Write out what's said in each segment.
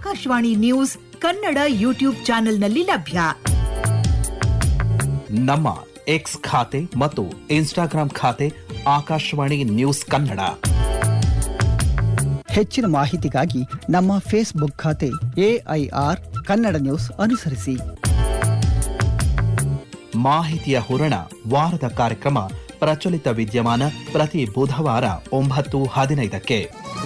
Akashvani news Kannada YouTube ಚಾನೆಲ್ನಲ್ಲಿ ಲಭ್ಯ ನಮ್ಮ ಎಕ್ಸ್ ಖಾತೆ ಮತ್ತು ಇನ್ಸ್ಟಾಗ್ರಾಂ ಖಾತೆ ಆಕಾಶವಾಣಿ ನ್ಯೂಸ್ ಕನ್ನಡ ಹೆಚ್ಚಿನ ಮಾಹಿತಿಗಾಗಿ ನಮ್ಮ ಫೇಸ್ಬುಕ್ ಖಾತೆ ಎಐಆರ್ ಕನ್ನಡ ನ್ಯೂಸ್ ಅನುಸರಿಸಿ ಮಾಹಿತಿಯ ಹೂರಣ ವಾರದ ಕಾರ್ಯಕ್ರಮ ಪ್ರಚಲಿತ ವಿದ್ಯಮಾನ ಪ್ರತಿ ಬುಧವಾರ ಒಂಬತ್ತು ಹದಿನೈದಕ್ಕೆ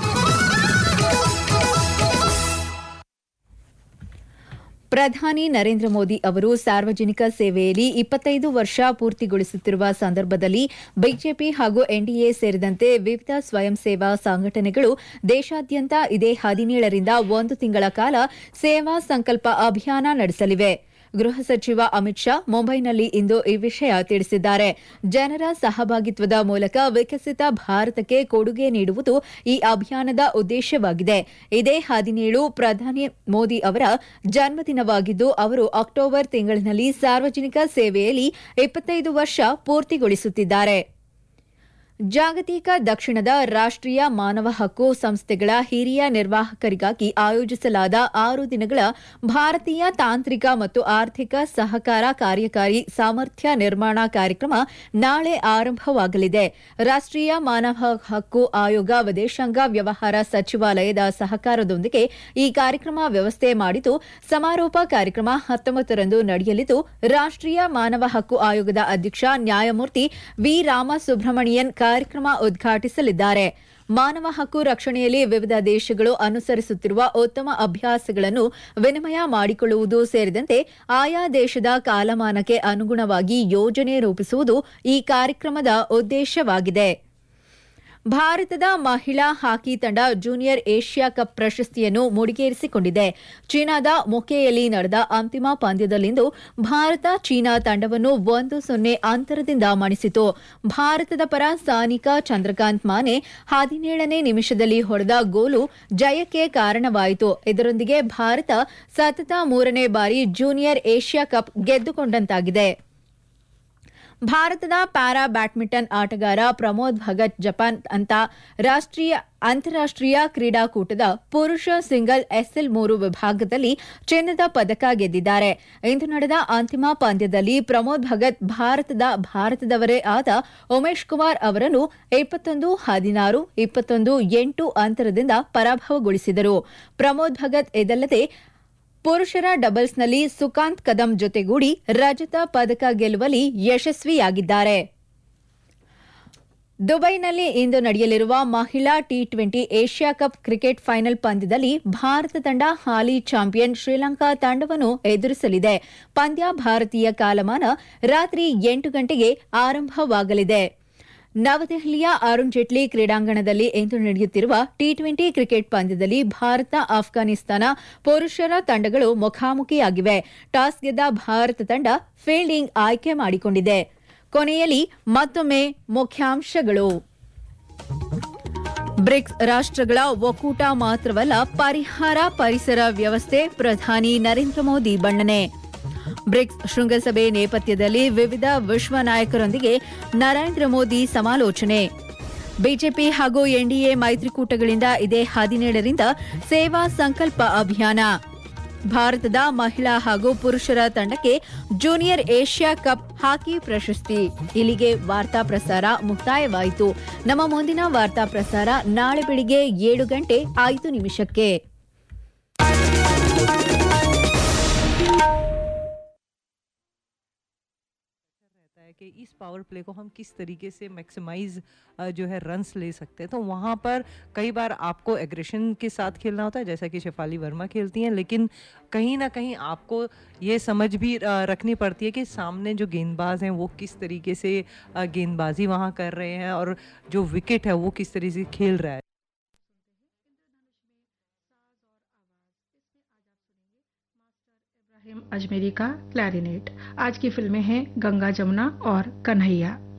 ಪ್ರಧಾನಿ ನರೇಂದ್ರ ಮೋದಿ ಅವರು ಸಾರ್ವಜನಿಕ ಸೇವೆಯಲ್ಲಿ ಇಪ್ಪತ್ತೈದು ವರ್ಷ ಪೂರ್ತಿಗೊಳಿಸುತ್ತಿರುವ ಸಂದರ್ಭದಲ್ಲಿ ಬಿಜೆಪಿ ಹಾಗೂ ಎನ್ಡಿಎ ಸೇರಿದಂತೆ ವಿವಿಧ ಸ್ವಯಂ ಸೇವಾ ಸಂಘಟನೆಗಳು ದೇಶಾದ್ಯಂತ ಇದೇ ಹದಿನೇಳರಿಂದ ಒಂದು ತಿಂಗಳ ಕಾಲ ಸೇವಾ ಸಂಕಲ್ಪ ಅಭಿಯಾನ ನಡೆಸಲಿವೆ ಗೃಹ ಸಚಿವ ಅಮಿತ್ ಶಾ ಮುಂಬೈನಲ್ಲಿ ಇಂದು ಈ ವಿಷಯ ತಿಳಿಸಿದ್ದಾರೆ ಜನರ ಸಹಭಾಗಿತ್ವದ ಮೂಲಕ ವಿಕಸಿತ ಭಾರತಕ್ಕೆ ಕೊಡುಗೆ ನೀಡುವುದು ಈ ಅಭಿಯಾನದ ಉದ್ದೇಶವಾಗಿದೆ ಇದೇ ಹದಿನೇಳು ಪ್ರಧಾನಿ ಮೋದಿ ಅವರ ಜನ್ಮದಿನವಾಗಿದ್ದು ಅವರು ಅಕ್ಟೋಬರ್ ತಿಂಗಳಿನಲ್ಲಿ ಸಾರ್ವಜನಿಕ ಸೇವೆಯಲ್ಲಿ ಇಪ್ಪತ್ತೈದು ವರ್ಷ ಪೂರ್ತಿಗೊಳಿಸುತ್ತಿದ್ದಾರೆ ಜಾಗತಿಕ ದಕ್ಷಿಣದ ರಾಷ್ಟ್ರೀಯ ಮಾನವ ಹಕ್ಕು ಸಂಸ್ಥೆಗಳ ಹಿರಿಯ ನಿರ್ವಾಹಕರಿಗಾಗಿ ಆಯೋಜಿಸಲಾದ ಆರು ದಿನಗಳ ಭಾರತೀಯ ತಾಂತ್ರಿಕ ಮತ್ತು ಆರ್ಥಿಕ ಸಹಕಾರ ಕಾರ್ಯಕಾರಿ ಸಾಮರ್ಥ್ಯ ನಿರ್ಮಾಣ ಕಾರ್ಯಕ್ರಮ ನಾಳೆ ಆರಂಭವಾಗಲಿದೆ ರಾಷ್ಟ್ರೀಯ ಮಾನವ ಹಕ್ಕು ಆಯೋಗ ವಿದೇಶಾಂಗ ವ್ಯವಹಾರ ಸಚಿವಾಲಯದ ಸಹಕಾರದೊಂದಿಗೆ ಈ ಕಾರ್ಯಕ್ರಮ ವ್ಯವಸ್ಥೆ ಮಾಡಿದ್ದು ಸಮಾರೋಪ ಕಾರ್ಯಕ್ರಮ ಹತ್ತೊಂಬತ್ತರಂದು ನಡೆಯಲಿದ್ದು ರಾಷ್ಟ್ರೀಯ ಮಾನವ ಹಕ್ಕು ಆಯೋಗದ ಅಧ್ಯಕ್ಷ ನ್ಯಾಯಮೂರ್ತಿ ವಿ ರಾಮಸುಬ್ರಹ್ಮಣಿಯನ್ ಕಾರ್ಯಕ್ರಮ ಉದ್ಘಾಟಿಸಲಿದ್ದಾರೆ ಮಾನವ ಹಕ್ಕು ರಕ್ಷಣೆಯಲ್ಲಿ ವಿವಿಧ ದೇಶಗಳು ಅನುಸರಿಸುತ್ತಿರುವ ಉತ್ತಮ ಅಭ್ಯಾಸಗಳನ್ನು ವಿನಿಮಯ ಮಾಡಿಕೊಳ್ಳುವುದು ಸೇರಿದಂತೆ ಆಯಾ ದೇಶದ ಕಾಲಮಾನಕ್ಕೆ ಅನುಗುಣವಾಗಿ ಯೋಜನೆ ರೂಪಿಸುವುದು ಈ ಕಾರ್ಯಕ್ರಮದ ಉದ್ದೇಶವಾಗಿದೆ ಭಾರತದ ಮಹಿಳಾ ಹಾಕಿ ತಂಡ ಜೂನಿಯರ್ ಏಷ್ಯಾ ಕಪ್ ಪ್ರಶಸ್ತಿಯನ್ನು ಮುಡಿಗೇರಿಸಿಕೊಂಡಿದೆ ಚೀನಾದ ಮೊಕೆಯಲ್ಲಿ ನಡೆದ ಅಂತಿಮ ಪಂದ್ಯದಲ್ಲಿಂದು ಭಾರತ ಚೀನಾ ತಂಡವನ್ನು ಒಂದು ಸೊನ್ನೆ ಅಂತರದಿಂದ ಮಣಿಸಿತು ಭಾರತದ ಪರ ಸಾನಿಕಾ ಚಂದ್ರಕಾಂತ್ ಮಾನೆ ಹದಿನೇಳನೇ ನಿಮಿಷದಲ್ಲಿ ಹೊಡೆದ ಗೋಲು ಜಯಕ್ಕೆ ಕಾರಣವಾಯಿತು ಇದರೊಂದಿಗೆ ಭಾರತ ಸತತ ಮೂರನೇ ಬಾರಿ ಜೂನಿಯರ್ ಏಷ್ಯಾ ಕಪ್ ಗೆದ್ದುಕೊಂಡಂತಾಗಿದೆ ಭಾರತದ ಪ್ಯಾರಾ ಬ್ಯಾಡ್ಮಿಂಟನ್ ಆಟಗಾರ ಪ್ರಮೋದ್ ಭಗತ್ ಜಪಾನ್ ಅಂತ ರಾಷ್ಟ್ರೀಯ ಅಂತಾರಾಷ್ಟ್ರೀಯ ಕ್ರೀಡಾಕೂಟದ ಪುರುಷ ಸಿಂಗಲ್ ಎಸ್ಎಲ್ ಮೂರು ವಿಭಾಗದಲ್ಲಿ ಚಿನ್ನದ ಪದಕ ಗೆದ್ದಿದ್ದಾರೆ ಇಂದು ನಡೆದ ಅಂತಿಮ ಪಂದ್ಯದಲ್ಲಿ ಪ್ರಮೋದ್ ಭಗತ್ ಭಾರತದ ಭಾರತದವರೇ ಆದ ಉಮೇಶ್ ಕುಮಾರ್ ಅವರನ್ನು ಇಪ್ಪತ್ತೊಂದು ಹದಿನಾರು ಇಪ್ಪತ್ತೊಂದು ಎಂಟು ಅಂತರದಿಂದ ಪರಾಭವಗೊಳಿಸಿದರು ಪ್ರಮೋದ್ ಭಗತ್ ಇದಲ್ಲದೆ ಪುರುಷರ ಡಬಲ್ಸ್ನಲ್ಲಿ ಸುಕಾಂತ್ ಕದಂ ಜೊತೆಗೂಡಿ ರಜತ ಪದಕ ಗೆಲ್ಲುವಲ್ಲಿ ಯಶಸ್ವಿಯಾಗಿದ್ದಾರೆ ದುಬೈನಲ್ಲಿ ಇಂದು ನಡೆಯಲಿರುವ ಮಹಿಳಾ T twenty Asia cup cricket final ಪಂದ್ಯದಲ್ಲಿ ಭಾರತ ತಂಡ ಹಾಲಿ ಚಾಂಪಿಯನ್ ಶ್ರೀಲಂಕಾ ತಂಡವನ್ನು ಎದುರಿಸಲಿದೆ ಪಂದ್ಯ ಭಾರತೀಯ ಕಾಲಮಾನ ರಾತ್ರಿ ಎಂಟು ಗಂಟೆಗೆ ಆರಂಭವಾಗಲಿದೆ ನವದೆಹಲಿಯ ಅರುಣ್ ಜೇಟ್ಲಿ ಕ್ರೀಡಾಂಗಣದಲ್ಲಿ ಇಂದು ನಡೆಯುತ್ತಿರುವ ಟಿ ಟ್ವೆಂಟಿ ಕ್ರಿಕೆಟ್ ಪಂದ್ಯದಲ್ಲಿ ಭಾರತ ಆಫ್ಘಾನಿಸ್ತಾನ ಪುರುಷರ ತಂಡಗಳು ಮುಖಾಮುಖಿಯಾಗಿವೆ ಟಾಸ್ ಗೆದ್ದ ಭಾರತ ತಂಡ ಫೀಲ್ಡಿಂಗ್ ಆಯ್ಕೆ ಮಾಡಿಕೊಂಡಿದೆ ಕೊನೆಯಲ್ಲಿ ಮತ್ತೊಮ್ಮೆ ಮುಖ್ಯಾಂಶಗಳು ಬ್ರಿಕ್ಸ್ ರಾಷ್ಟ್ರಗಳ ಒಕ್ಕೂಟ ಮಾತ್ರವಲ್ಲ ಪರಿಹಾರ ಪರಿಸರ ವ್ಯವಸ್ಥೆ ಪ್ರಧಾನಿ ನರೇಂದ್ರ ಮೋದಿ ಬಣ್ಣನೆ ಬ್ರಿಕ್ಸ್ ಶೃಂಗಸಭೆ ನೇಪಥ್ಯದಲ್ಲಿ ವಿವಿಧ ವಿಶ್ವ ನಾಯಕರೊಂದಿಗೆ ನರೇಂದ್ರ ಮೋದಿ ಸಮಾಲೋಚನೆ ಬಿಜೆಪಿ ಹಾಗೂ ಎನ್ಡಿಎ ಮೈತ್ರಿಕೂಟಗಳಿಂದ ಇದೇ ಹದಿನೇಳರಿಂದ ಸೇವಾ ಸಂಕಲ್ಪ ಅಭಿಯಾನ ಭಾರತದ ಮಹಿಳಾ ಹಾಗೂ ಪುರುಷರ ತಂಡಕ್ಕೆ ಜೂನಿಯರ್ ಏಷ್ಯಾ ಕಪ್ ಹಾಕಿ ಪ್ರಶಸ್ತಿ ಇಲ್ಲಿಗೆ ವಾರ್ತಾ ಪ್ರಸಾರ ಮುಕ್ತಾಯವಾಯಿತು ನಮ್ಮ ಮುಂದಿನ ವಾರ್ತಾ ಪ್ರಸಾರ ನಾಳೆ ಬೆಳಿಗ್ಗೆ ಏಳು ಗಂಟೆ ಐದು ನಿಮಿಷಕ್ಕೆ रहता है कि इस पावर प्ले को हम किस तरीके से मैक्सिमाइज जो है रन्स ले सकते हैं तो वहाँ पर कई बार आपको एग्रेशन के साथ खेलना होता है जैसा कि शेफाली वर्मा खेलती हैं लेकिन कहीं ना कहीं आपको ये समझ भी अ, रखनी पड़ती है कि सामने जो गेंदबाज हैं वो किस तरीके से अ, गेंदबाजी वहाँ कर रहे हैं और जो विकेट है वो किस तरीके से खेल रहा है इब्राहिम अजमेरी का क्लैरिनेट आज की फिल्में हैं गंगा जमुना और कन्हैया